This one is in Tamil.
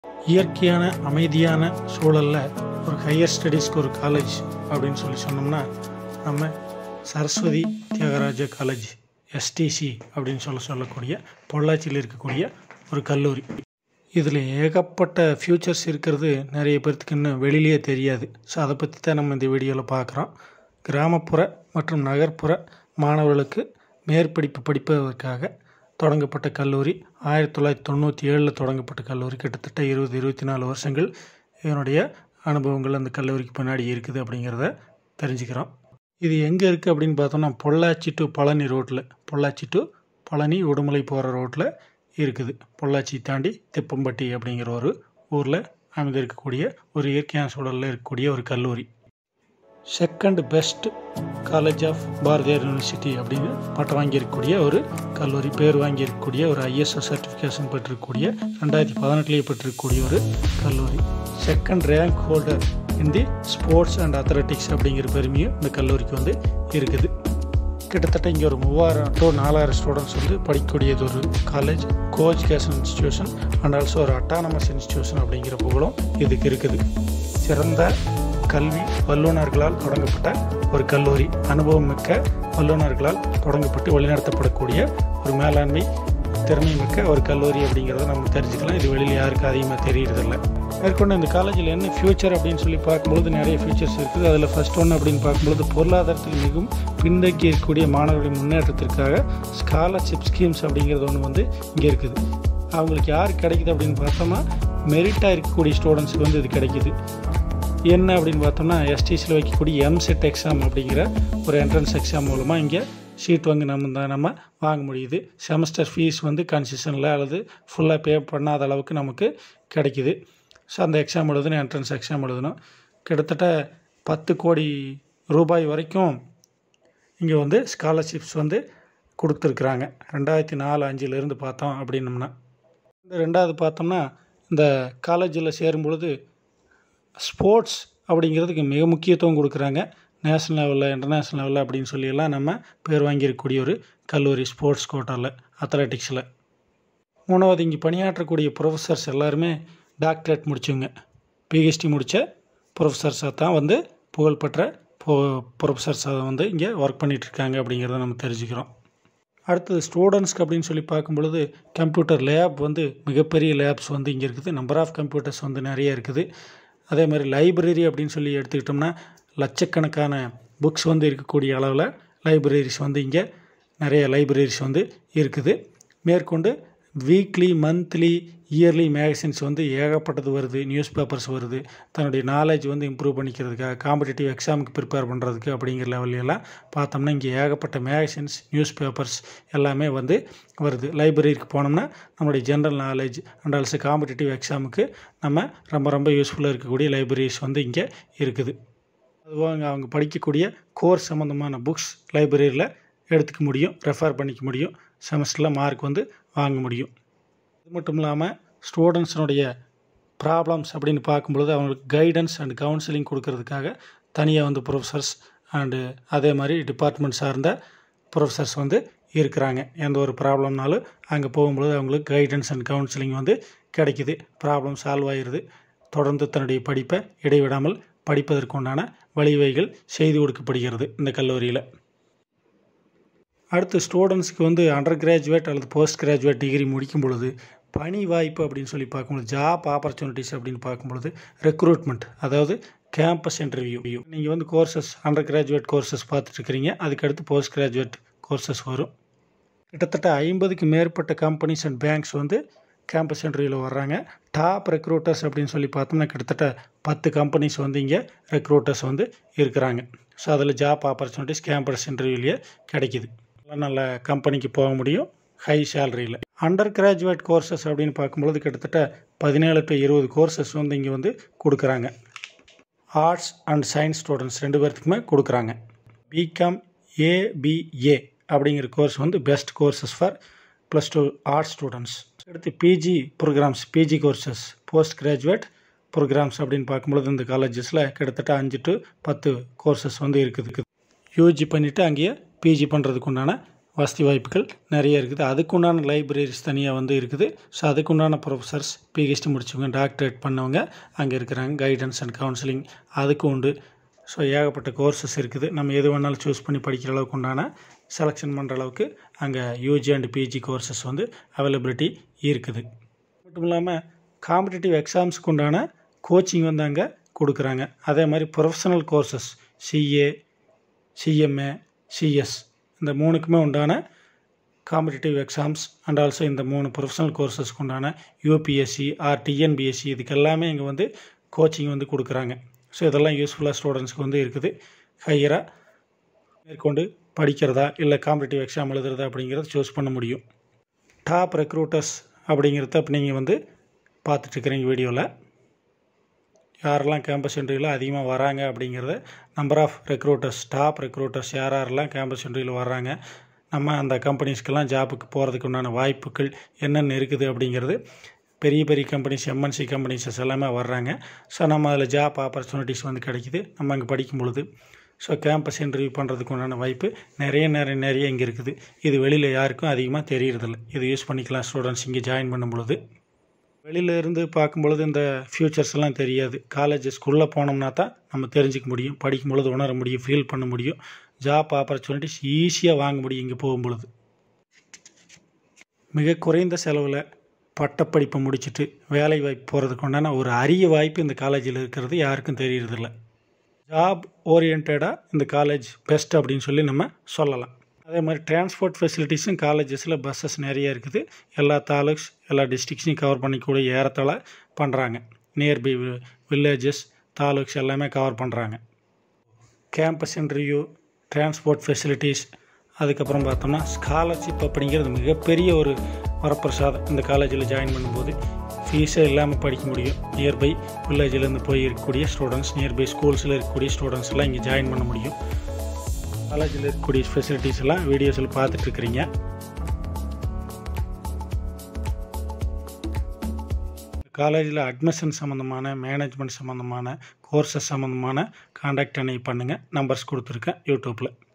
இயற்கையான அமைதியான சூழலில் ஒரு ஹையர் ஸ்டடீஸ்க்கு ஒரு காலேஜ் அப்படின்னு சொல்லி சொன்னோம்னா நம்ம சரஸ்வதி தியாகராஜ காலேஜ் எஸ்டிசி அப்படின்னு சொல்ல சொல்லக்கூடிய பொள்ளாச்சியில் இருக்கக்கூடிய ஒரு கல்லூரி இதில் ஏகப்பட்ட ஃப்யூச்சர்ஸ் இருக்கிறது நிறைய பேர்த்துக்கு இன்னும் வெளியிலேயே தெரியாது ஸோ அதை பற்றி தான் நம்ம இந்த வீடியோவில் பார்க்குறோம் கிராமப்புற மற்றும் நகர்ப்புற மாணவர்களுக்கு மேற்படிப்பு படிப்பதற்காக தொடங்கப்பட்ட கல்லூரி ஆயிரத்தி தொள்ளாயிரத்தி தொண்ணூற்றி ஏழில் தொடங்கப்பட்ட கல்லூரி கிட்டத்தட்ட இருபது இருபத்தி நாலு வருஷங்கள் இதனுடைய அனுபவங்கள் அந்த கல்லூரிக்கு பின்னாடி இருக்குது அப்படிங்கிறத தெரிஞ்சுக்கிறோம் இது எங்கே இருக்குது அப்படின்னு பார்த்தோம்னா பொள்ளாச்சி டு பழனி ரோட்டில் பொள்ளாச்சி டு பழனி உடுமலை போகிற ரோட்டில் இருக்குது பொள்ளாச்சி தாண்டி திப்பம்பட்டி அப்படிங்கிற ஒரு ஊரில் அமைந்திருக்கக்கூடிய ஒரு இயற்கையான சூழலில் இருக்கக்கூடிய ஒரு கல்லூரி second best college of Bharathiar university அப்படின்னு பட்டம் வாங்கியிருக்கக்கூடிய ஒரு கல்லூரி பேர் வாங்கியிருக்கக்கூடிய ஒரு ஐஎஸ்ஓ சர்டிஃபிகேஷன் பெற்றிருக்கக்கூடிய ரெண்டாயிரத்தி பதினெட்டுலேயே பெற்றிருக்கக்கூடிய ஒரு கல்லூரி second rank holder in the sports and athletics அப்படிங்கிற பெருமையும் இந்த கல்லூரிக்கு வந்து இருக்குது கிட்டத்தட்ட இங்கே ஒரு மூவாயிரம் டு நாலாயிரம் ஸ்டூடெண்ட்ஸ் வந்து படிக்கக்கூடியது ஒரு college co education institution and also ஒரு அட்டானமஸ் இன்ஸ்டிடியூஷன் அப்படிங்கிற புகழும் இதுக்கு இருக்குது சிறந்த கல்வி வல்லுநர்களால் தொடங்கப்பட்ட ஒரு கல்லூரி அனுபவம் மிக்க வல்லுநர்களால் தொடங்கப்பட்டு வழிநடத்தப்படக்கூடிய ஒரு மேலாண்மை திறமை மிக்க ஒரு கல்லூரி அப்படிங்கிறத நம்ம தெரிஞ்சுக்கலாம் இது வெளியில் யாருக்கும் அதிகமாக தெரியறதில்ல மேற்கொண்டு இந்த காலேஜில் என்ன ஃப்யூச்சர் அப்படின்னு சொல்லி பார்க்கும்பொழுது நிறைய ஃபியூச்சர்ஸ் இருக்குது அதில் ஃபஸ்ட் ஒன்று அப்படின்னு பார்க்கும்பொழுது பொருளாதாரத்தில் மிகவும் பின்தங்கி இருக்கக்கூடிய மாணவர்களின் முன்னேற்றத்திற்காக ஸ்காலர்ஷிப் ஸ்கீம்ஸ் அப்படிங்கிறது ஒன்று வந்து இங்கே இருக்குது அவங்களுக்கு யார் கிடைக்குது அப்படின்னு பார்த்தோம்னா மெரிட்டாக இருக்கக்கூடிய ஸ்டூடெண்ட்ஸுக்கு வந்து இது கிடைக்குது என்ன அப்படின்னு பார்த்தோம்னா எஸ்டிஸில் வைக்கக்கூடிய எம்செட் எக்ஸாம் அப்படிங்கிற ஒரு என்ட்ரன்ஸ் எக்ஸாம் மூலமாக இங்கே சீட் வாங்கி நம்ம தான் நம்ம வாங்க முடியுது செமஸ்டர் ஃபீஸ் வந்து கன்செஷனில் அல்லது ஃபுல்லாக பே பண்ணாத அளவுக்கு நமக்கு கிடைக்குது ஸோ அந்த எக்ஸாம் எழுதணும் என்ட்ரன்ஸ் எக்ஸாம் எழுதணும் கிட்டத்தட்ட பத்து கோடி ரூபாய் வரைக்கும் இங்கே வந்து ஸ்காலர்ஷிப்ஸ் வந்து கொடுத்துருக்குறாங்க ரெண்டாயிரத்தி நாலு அஞ்சுலேருந்து பார்த்தோம் அப்படின்னம்னா இந்த ரெண்டாவது பார்த்தோம்னா இந்த காலேஜில் சேரும் பொழுது ஸ்போர்ட்ஸ் அப்படிங்கிறதுக்கு மிக முக்கியத்துவம் கொடுக்குறாங்க நேஷ்னல் லெவலில் இன்டர்நேஷ்னல் லெவலில் அப்படின்னு சொல்லியெல்லாம் நம்ம பேர் வாங்கியிருக்கக்கூடிய ஒரு கல்லூரி ஸ்போர்ட்ஸ் கோட்டாவில் அத்லட்டிக்ஸில் மூணாவது இங்கே பணியாற்றக்கூடிய ப்ரொஃபஸர்ஸ் எல்லாருமே டாக்டரேட் முடிச்சவங்க பிஹெச்டி முடித்த ப்ரொஃபஸர்ஸாக தான் வந்து புகழ்பெற்ற பொ ப்ரொஃபஸர்ஸாக வந்து இங்கே ஒர்க் பண்ணிகிட்ருக்காங்க அப்படிங்கிறத நம்ம தெரிஞ்சுக்கிறோம் அடுத்தது ஸ்டூடெண்ட்ஸ்க்கு அப்படின்னு சொல்லி பார்க்கும் பொழுது கம்ப்யூட்டர் லேப் வந்து மிகப்பெரிய லேப்ஸ் வந்து இங்கே இருக்குது நம்பர் ஆஃப் கம்ப்யூட்டர்ஸ் வந்து நிறைய இருக்குது அதே மாதிரி லைப்ரரி அப்படின்னு சொல்லி எடுத்துக்கிட்டோம்னா லட்சக்கணக்கான புக்ஸ் வந்து இருக்கக்கூடிய அளவில் லைப்ரரிஸ் வந்து இங்கே நிறைய லைப்ரரிஸ் வந்து இருக்குது மேற்கொண்டு வீக்லி மந்த்லி இயர்லி மேகசின்ஸ் வந்து ஏகப்பட்டது வருது நியூஸ் பேப்பர்ஸ் வருது தன்னுடைய நாலேஜ் வந்து இம்ப்ரூவ் பண்ணிக்கிறதுக்காக காம்படிட்டிவ் எக்ஸாமுக்கு ப்ரிப்பேர் பண்ணுறதுக்கு அப்படிங்கிற லெவல்லாம் பார்த்தோம்னா இங்கே ஏகப்பட்ட மேகசின்ஸ் நியூஸ் பேப்பர்ஸ் எல்லாமே வந்து வருது லைப்ரரிக்கு போனோம்னா நம்மளுடைய general knowledge and also competitive எக்ஸாமுக்கு நம்ம ரொம்ப ரொம்ப யூஸ்ஃபுல்லாக இருக்கக்கூடிய லைப்ரரிஸ் வந்து இங்கே இருக்குது அதுவாக அவங்க படிக்கக்கூடிய கோர்ஸ் சம்மந்தமான புக்ஸ் லைப்ரரியில் எடுத்துக்க முடியும் ரெஃபர் பண்ணிக்க முடியும் செமஸ்டரில் மார்க் வந்து வாங்க முடியும் இது மட்டும் இல்லாமல் ஸ்டூடெண்ட்ஸினுடைய ப்ராப்ளம்ஸ் அப்படின்னு பார்க்கும்பொழுது அவங்களுக்கு கைடன்ஸ் அண்ட் கவுன்சிலிங் கொடுக்கறதுக்காக தனியாக வந்து ப்ரொஃபஸர்ஸ் அண்டு அதே மாதிரி டிபார்ட்மெண்ட் சார்ந்த ப்ரொஃபஸர்ஸ் வந்து இருக்கிறாங்க எந்த ஒரு ப்ராப்ளம்னாலும் அங்கே போகும்பொழுது அவங்களுக்கு கைடன்ஸ் அண்ட் கவுன்சிலிங் வந்து கிடைக்குது ப்ராப்ளம் சால்வ் ஆயிடுது தொடர்ந்து தன்னுடைய படிப்பை இடைவிடாமல் படிப்பதற்குண்டான வழிவகைகள் செய்து கொடுக்கப்படுகிறது இந்த கல்லூரியில் அடுத்து ஸ்டூடெண்ட்ஸ்க்கு வந்து அண்டர் கிராஜுவேட் அல்லது போஸ்ட் கிராஜுவேட் டிகிரி முடிக்கும் பொழுது பணி வாய்ப்பு அப்படின்னு சொல்லி பார்க்கும்பொழுது ஜாப் ஆப்பர்ச்சுனிட்டிஸ் அப்படின்னு பார்க்கும்பொழுது ரெக்ரூட்மெண்ட் அதாவது கேம்பஸ் இன்டர்வியூ நீங்கள் வந்து கோர்சஸ் அண்டர் கிராஜுவேட் கோர்சஸ் பார்த்துட்ருக்கிறீங்க அதுக்கடுத்து போஸ்ட் கிராஜுவேட் கோர்சஸ் வரும் கிட்டத்தட்ட ஐம்பதுக்கு மேற்பட்ட கம்பெனிஸ் அண்ட் பேங்க்ஸ் வந்து கேம்பஸ் இன்டர்வியூவில் வர்றாங்க டாப் ரெக்ரூட்டர்ஸ் அப்படின்னு சொல்லி பார்த்தோம்னா கிட்டத்தட்ட பத்து கம்பெனிஸ் வந்து இங்கே ரெக்ரூட்டர்ஸ் வந்து இருக்கிறாங்க ஸோ அதில் ஜாப் ஆப்பர்ச்சுனிட்டிஸ் கேம்பஸ் இன்டர்வியூலேயே கிடைக்கிது நல்ல கம்பெனிக்கு போக முடியும் ஹை சேலரியில் அண்டர் கிராஜுவேட் கோர்சஸ் அப்படின்னு பார்க்கும்பொழுது கிட்டத்தட்ட பதினேழு டு இருபது கோர்சஸ் வந்து இங்கே வந்து கொடுக்குறாங்க ஆர்ட்ஸ் அண்ட் சயின்ஸ் ஸ்டூடெண்ட்ஸ் ரெண்டு பேர்த்துக்குமே கொடுக்குறாங்க பிகாம் ஏபிஏ அப்படிங்கிற கோர்ஸ் வந்து best courses for plus two arts students அடுத்து PG programmes PG courses post graduate programmes அப்படின்னு பார்க்கும்பொழுது இந்த காலேஜஸில் கிட்டத்தட்ட அஞ்சு டு பத்து கோர்சஸ் வந்து இருக்குது யூஜி பண்ணிவிட்டு அங்கேயே பிஜி பண்ணுறதுக்கு உண்டான வசதி வாய்ப்புகள் நிறைய இருக்குது அதுக்குண்டான லைப்ரரிஸ் தனியாக வந்து இருக்குது ஸோ அதுக்குண்டான ப்ரொஃபஸர்ஸ் பிஹெச்டி முடிச்சவங்க டாக்டரேட் பண்ணவங்க அங்கே இருக்கிறாங்க கைடன்ஸ் அண்ட் கவுன்சிலிங் அதுக்கு உண்டு ஸோ ஏகப்பட்ட கோர்சஸ் இருக்குது நம்ம எது வேணாலும் சூஸ் பண்ணி படிக்கிற அளவுக்கு உண்டான செலெக்ஷன் பண்ணுற அளவுக்கு அங்கே யூஜி அண்ட் பிஜி கோர்சஸ் வந்து அவைலபிலிட்டி இருக்குது மட்டும் இல்லாமல் காம்படிட்டிவ் எக்ஸாம்ஸுக்கு உண்டான கோச்சிங் வந்து அங்கே கொடுக்குறாங்க அதே மாதிரி professional courses CA CMA CS இந்த மூணுக்குமே உண்டான காம்படிட்டிவ் எக்ஸாம்ஸ் அண்ட் ஆல்சோ இந்த மூணு ப்ரொஃபஷனல் கோர்சஸ்க்கு உண்டான யூபிஎஸ்சி ஆர் டிஎன்பிஎஸ்சி இதுக்கு எல்லாமே இங்கே வந்து கோச்சிங் வந்து கொடுக்குறாங்க ஸோ இதெல்லாம் யூஸ்ஃபுல்லாக ஸ்டூடெண்ட்ஸ்க்கு வந்து இருக்குது ஹையராக மேற்கொண்டு படிக்கிறதா இல்லை காம்படிட்டிவ் எக்ஸாம் எழுதுறதா அப்படிங்கிறத சூஸ் பண்ண முடியும் டாப் ரெக்ரூட்டர்ஸ் அப்படிங்கிறத இப்போ நீங்கள் வந்து பார்த்துட்ருக்குறீங்க வீடியோவில் யாரெல்லாம் கேம்பஸ் இன்டர்வியூவில் அதிகமாக வராங்க அப்படிங்கிறத number of recruiters top recruiters யார் யாரெல்லாம் கேம்பஸ் இன்டர்வியூவில் வர்றாங்க நம்ம அந்த கம்பெனிஸ்க்கெல்லாம் ஜாபுக்கு போகிறதுக்கு உண்டான வாய்ப்புகள் என்னென்ன இருக்குது அப்படிங்கிறது பெரிய பெரிய கம்பெனிஸ் எம்என்சி கம்பெனிஸஸ் எல்லாமே வர்றாங்க ஸோ நம்ம அதில் ஜாப் ஆப்பர்ச்சுனிட்டிஸ் வந்து கிடைக்குது நம்ம அங்கே படிக்கும் பொழுது ஸோ கேம்பஸ் இன்டர்வியூ பண்ணுறதுக்கு உண்டான வாய்ப்பு நிறைய நிறைய நிறைய இங்கே இருக்குது இது வெளியில் யாருக்கும் அதிகமாக தெரியறதில்ல இது யூஸ் பண்ணிக்கலாம் ஸ்டூடெண்ட்ஸ் இங்கே ஜாயின் பண்ணும் பொழுது வெளியில இருந்து பார்க்கும் பொழுது இந்த ஃப்யூச்சர்ஸ் எல்லாம் தெரியாது காலேஜ் ஸ்கூலில் போனோம்னா தான் நம்ம தெரிஞ்சுக்க முடியும் படிக்கும் பொழுது உணர முடியும் ஃபீல் பண்ண முடியும் ஜாப் ஆப்பர்ச்சுனிட்டிஸ் ஈஸியாக வாங்க முடியும் இங்கே போகும் பொழுது மிக குறைந்த செலவில் பட்டப்படிப்பை முடிச்சுட்டு வேலை வாய்ப்பு போகிறதுக்கு உண்டான ஒரு அரிய வாய்ப்பு இந்த காலேஜில் இருக்கிறது யாருக்கும் தெரியறதில்ல ஜாப் ஓரியன்டாக இந்த காலேஜ் பெஸ்ட் அப்படின்னு சொல்லி நம்ம சொல்லலாம் அதே மாதிரி டிரான்ஸ்போர்ட் ஃபெசிலிட்டிஸும் காலேஜஸில் பஸ்ஸஸ் நிறைய இருக்குது எல்லா தாலுக்ஸ் எல்லா டிஸ்ட்ரிக்ஸையும் கவர் பண்ணிக்கூடிய ஏறத்தாழ பண்ணுறாங்க நியர்பை வில்லேஜஸ் தாலுக்ஸ் எல்லாமே கவர் பண்ணுறாங்க கேம்பஸ் இன்டர்வியூ டிரான்ஸ்போர்ட் ஃபெசிலிட்டிஸ் அதுக்கப்புறம் பார்த்தோம்னா ஸ்காலர்ஷிப் அப்படிங்கிறது மிகப்பெரிய ஒரு வரப்பிரசாதம் இந்த காலேஜில் ஜாயின் பண்ணும்போது ஃபீஸே இல்லாமல் படிக்க முடியும் நியர்பை வில்லேஜிலேருந்து போய் இருக்கக்கூடிய ஸ்டூடெண்ட்ஸ் நியர்பை ஸ்கூல்ஸில் இருக்கக்கூடிய ஸ்டூடெண்ட்ஸ் எல்லாம் இங்கே ஜாயின் பண்ண முடியும் காலேஜில் இருக்கக்கூடிய ஃபெசிலிட்டிஸ் எல்லாம் வீடியோஸில் பார்த்துட்ருக்குறீங்க காலேஜில் அட்மிஷன் சம்மந்தமான மேனேஜ்மெண்ட் சம்மந்தமான கோர்சஸ் சம்மந்தமான காண்டாக்ட் என்னை பண்ணுங்கள் நம்பர்ஸ் கொடுத்துருக்கேன் யூடியூப்பில்